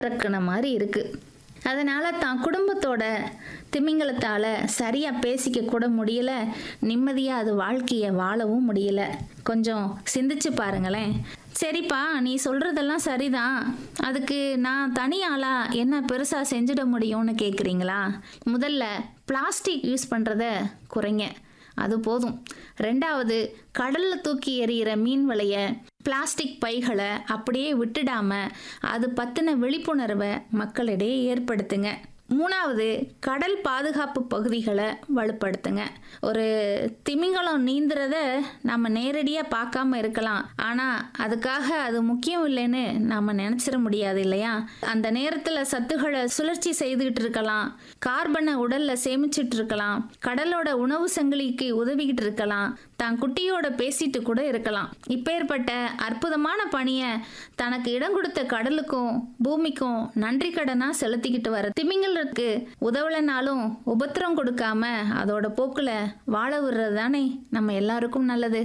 இறக்குன மாதிரி இருக்கு அதனால தான் குடும்பத்தோட திமிங்கலத்தால சரியா பேசிக்க கூட முடியல நிம்மதியா அது வாழ்க்கைய வாழவும் முடியல கொஞ்சம் சிந்திச்சு பாருங்களேன் சரிப்பா நீ சொல்றதெல்லாம் சரிதான் அதுக்கு நான் தனி ஆளா என்ன பெருசா செஞ்சிட முடியும்னு கேக்குறீங்களா முதல்ல பிளாஸ்டிக் யூஸ் பண்றத குறைங்க அது போதும் ரெண்டாவது கடல்ல தூக்கி எறிகிற மீன் வலைய பிளாஸ்டிக் பைகளை அப்படியே விட்டுடாம அது பத்தின விழிப்புணர்வை மக்களிடையே ஏற்படுத்துங்க மூணாவது கடல் பாதுகாப்பு பகுதிகளை வலுப்படுத்துங்க ஒரு திமிங்கலம் நீந்துறத நம்ம நேரடியாக பார்க்காம இருக்கலாம் ஆனால் அதுக்காக அது முக்கியம் இல்லைன்னு நாம் நினச்சிட முடியாது இல்லையா அந்த நேரத்தில் சத்துக்களை சுழற்சி செய்துக்கிட்டு இருக்கலாம் கார்பனை உடலில் சேமிச்சிட்டு இருக்கலாம் கடலோட உணவு சங்கிலிக்கு உதவிக்கிட்டு இருக்கலாம் தான் குட்டியோட பேசிட்டு கூட இருக்கலாம் இப்பேற்பட்ட அற்புதமான பணியை தனக்கு இடம் கொடுத்த கடலுக்கும் பூமிக்கும் நன்றி கடனா செலுத்திக்கிட்டு வர திமிங்கலுக்கு உதவலைனாலும் உபத்திரம் கொடுக்காம அதோட போக்குல வாழ விடுறது தானே நம்ம எல்லாருக்கும் நல்லது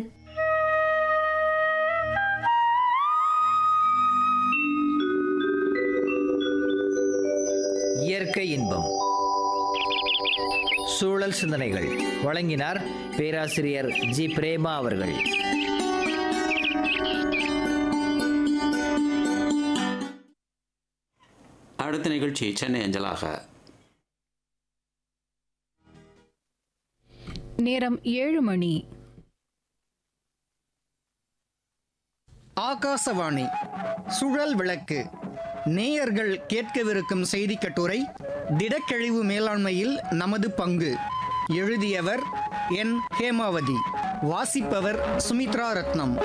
இயற்கை இன்பம் சூழல் சிந்தனைகள் வழங்கினார் பேராசிரியர் ஜி பிரேமா அவர்கள் அடுத்த நிகழ்ச்சி சென்னை அஞ்சலாக நேரம் ஏழு மணி ஆகாசவாணி சுழல் விளக்கு நேயர்கள் கேட்கவிருக்கும் செய்தி கட்டுரை திடக்கழிவு மேலாண்மையில் நமது பங்கு எழுதியவர் என் ஹேமாவதி வாசிப்பவர் சுமித்ரா ரத்னம்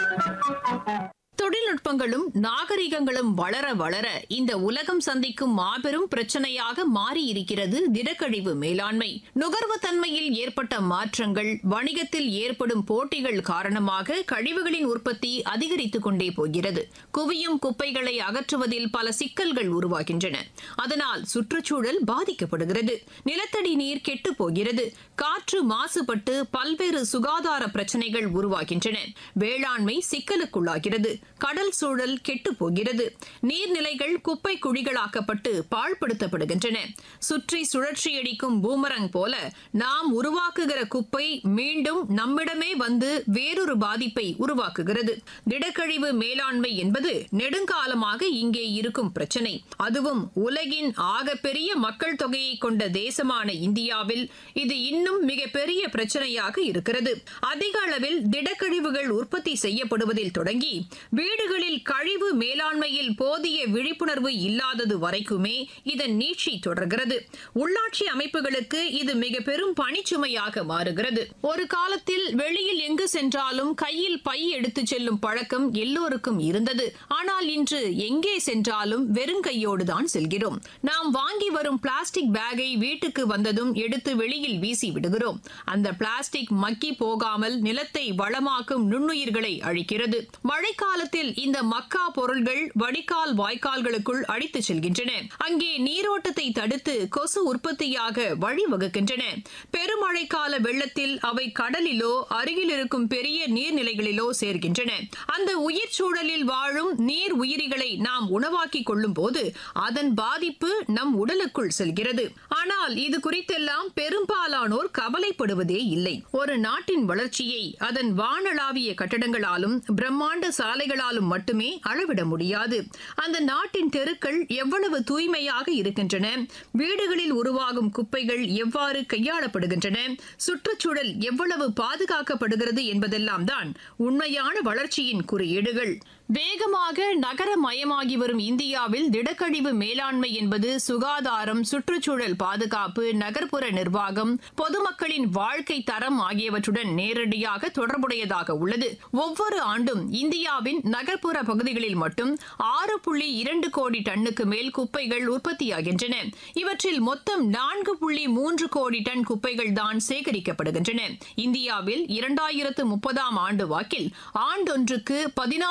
தொழில்நுட்பங்களும் நாகரிகங்களும் வளர வளர இந்த உலகம் சந்திக்கும் மாபெரும் பிரச்சனையாக மாறியிருக்கிறது திடக்கழிவு மேலாண்மை நுகர்வு தன்மையில் ஏற்பட்ட மாற்றங்கள் வணிகத்தில் ஏற்படும் போட்டிகள் காரணமாக கழிவுகளின் உற்பத்தி அதிகரித்துக் கொண்டே போகிறது குவியும் குப்பைகளை அகற்றுவதில் பல சிக்கல்கள் உருவாகின்றன அதனால் சுற்றுச்சூழல் பாதிக்கப்படுகிறது நிலத்தடி நீர் கெட்டுப் போகிறது காற்று மாசுபட்டு பல்வேறு சுகாதார பிரச்சனைகள் உருவாகின்றன வேளாண்மை சிக்கலுக்குள்ளாகிறது கடல் சூழல் கெட்டுப் போகிறது நீர்நிலைகள் குப்பை குழிகளாக்கப்பட்டு பாழ்படுத்தப்படுகின்றன சுற்றி சுழற்சியடிக்கும் பூமரங் போல நாம் உருவாக்குகிற குப்பை மீண்டும் நம்மிடமே வந்து வேறொரு பாதிப்பை உருவாக்குகிறது திடக்கழிவு மேலாண்மை என்பது நெடுங்காலமாக இங்கே இருக்கும் பிரச்சனை அதுவும் உலகின் ஆகப்பெரிய மக்கள் தொகையை கொண்ட தேசமான இந்தியாவில் இது இன்னும் மிகப்பெரிய பிரச்சனையாக இருக்கிறது அதிக அளவில் திடக்கழிவுகள் உற்பத்தி செய்யப்படுவதில் தொடங்கி வீடுகளில் கழிவு மேலாண்மையில் போதிய விழிப்புணர்வு இல்லாதது வரைக்குமே இதன் நீட்சி தொடர்கிறது உள்ளாட்சி அமைப்புகளுக்கு இது மிக பெரும் பணிச்சுமையாக மாறுகிறது ஒரு காலத்தில் வெளியில் எங்கு சென்றாலும் கையில் பை எடுத்துச் செல்லும் பழக்கம் எல்லோருக்கும் இருந்தது ஆனால் இன்று எங்கே சென்றாலும் வெறுங்கையோடு தான் செல்கிறோம் நாம் வாங்கி வரும் பிளாஸ்டிக் பேக்கை வீட்டுக்கு வந்ததும் எடுத்து வெளியில் வீசி விடுகிறோம் அந்த பிளாஸ்டிக் மக்கி போகாமல் நிலத்தை வளமாக்கும் நுண்ணுயிர்களை அழிக்கிறது மழைக்காலத்தில் இந்த மக்கா பொருள்கள் வடிகால் வாய்க்கால்களுக்குள் அடித்துச் செல்கின்றன அங்கே நீரோட்டத்தை தடுத்து கொசு உற்பத்தியாக வழிவகுக்கின்றன பெருமழைக்கால வெள்ளத்தில் அவை கடலிலோ அருகில் இருக்கும் பெரிய நீர்நிலைகளிலோ சேர்கின்றன அந்த உயிர் சூழலில் வாழும் நீர் உயிரிகளை நாம் உணவாக்கிக் கொள்ளும் போது அதன் பாதிப்பு நம் உடலுக்குள் செல்கிறது ஆனால் இது குறித்தெல்லாம் பெரும்பாலானோர் கவலைப்படுவதே இல்லை ஒரு நாட்டின் வளர்ச்சியை அதன் வானளாவிய கட்டடங்களாலும் பிரம்மாண்ட சாலைகளாலும் மட்டுமே அளவிட முடியாது அந்த நாட்டின் தெருக்கள் எவ்வளவு தூய்மையாக இருக்கின்றன வீடுகளில் உருவாகும் குப்பைகள் எவ்வாறு கையாளப்படுகின்றன சுற்றுச்சூழல் எவ்வளவு பாதுகாக்கப்படுகிறது என்பதெல்லாம் தான் உண்மையான வளர்ச்சியின் குறியீடுகள் வேகமாக நகரமயமாகி வரும் இந்தியாவில் திடக்கழிவு மேலாண்மை என்பது சுகாதாரம் சுற்றுச்சூழல் பாதுகாப்பு நகர்ப்புற நிர்வாகம் பொதுமக்களின் வாழ்க்கை தரம் ஆகியவற்றுடன் நேரடியாக தொடர்புடையதாக உள்ளது ஒவ்வொரு ஆண்டும் இந்தியாவின் நகர்ப்புற பகுதிகளில் மட்டும் ஆறு புள்ளி இரண்டு கோடி டன்னுக்கு மேல் குப்பைகள் உற்பத்தியாகின்றன இவற்றில் மொத்தம் நான்கு புள்ளி மூன்று கோடி டன் குப்பைகள் தான் சேகரிக்கப்படுகின்றன இந்தியாவில் இரண்டாயிரத்து முப்பதாம் ஆண்டு வாக்கில் ஆண்டொன்றுக்கு பதினாறு புள்ளி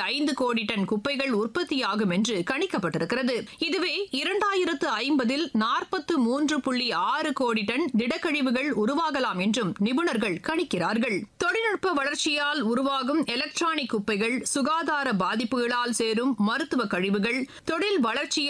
ஐந்து கோடி டன் குப்பைகள் உற்பத்தியாகும் என்று கணிக்கப்பட்டிருக்கிறது இதுவே இரண்டாயிரத்து ஐம்பதில் நாற்பத்து மூன்று புள்ளி ஆறு கோடி டன் திடக்கழிவுகள் உருவாகலாம் என்றும் நிபுணர்கள் கணிக்கிறார்கள் தொழில்நுட்ப வளர்ச்சியால் உருவாகும் எலக்ட்ரானிக் குப்பைகள் சுகாதார பாதிப்புகளால் சேரும் மருத்துவ கழிவுகள் தொழில் வளர்ச்சியால்